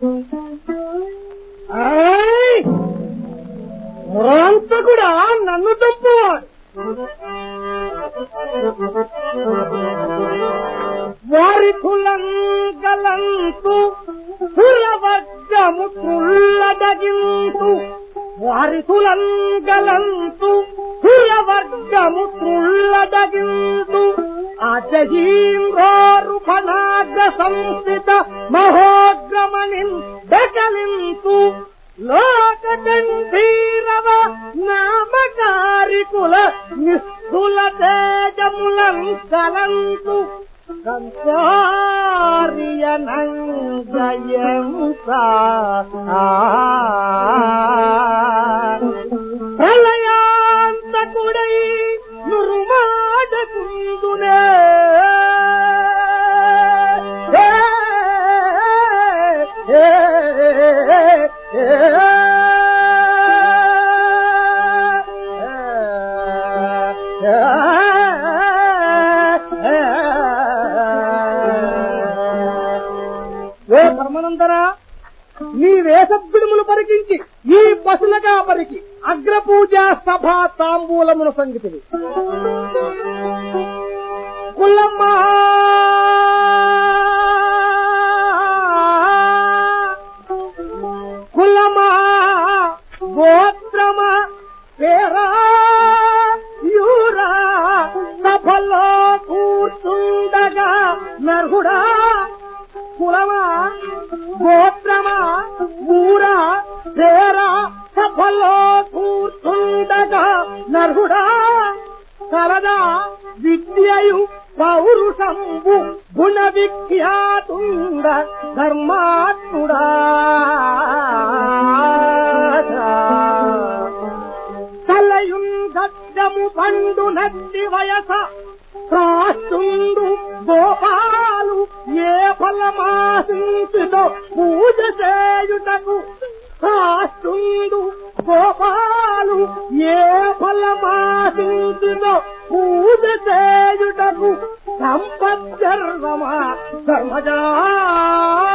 ఆయ్! మురాంతకుడా నన్ను చంపువాడు వారి కులంగలంతు కులవర్గము త్రుల్లదగింతు వారి కులంగలంతు కులవర్గము త్రుల్లదగింతు అజహీంద్రోరు ఫణాగ్ర సంస్థిత మహోగ్రమణి దకలింతు లోక గంభీరవ నామకారికుల నిస్థుల తేజములం కలంతు సంసారియనంగయంసా ప్రళయాంతకుడై నురుమాడకుందునే ఏ, ఏ, ఏ, ఏ ధర్మనందరా నీ వేషద్గుడుములు పరికించి ఈ పశులగా పరికి అగ్రపూజ సభా తాంబూలమును సంగతివి కులమ్మా కులమా గోత్రమా పేరా యూరా సభలో కూర్చుండగా నర్హుడా కులమా గోత్రమా ఊరా పేరా సభలో కూర్చుండగా నర్హుడా కలదా విద్యయు పౌరుషంబు గుణ విఖ్యాతుండ ధర్మాత్ముడా తలయున్ గద్దము పండు నట్టి వయస ప్రాస్తుండు గోపాలు ఏ ఫలమాసించుతో పూజ చేయుటకు కాస్తుండు గోపాలు ఏ ఫలమాసించుతో పూజ చేయుటకు సంపద్గర్వమా ధర్మజా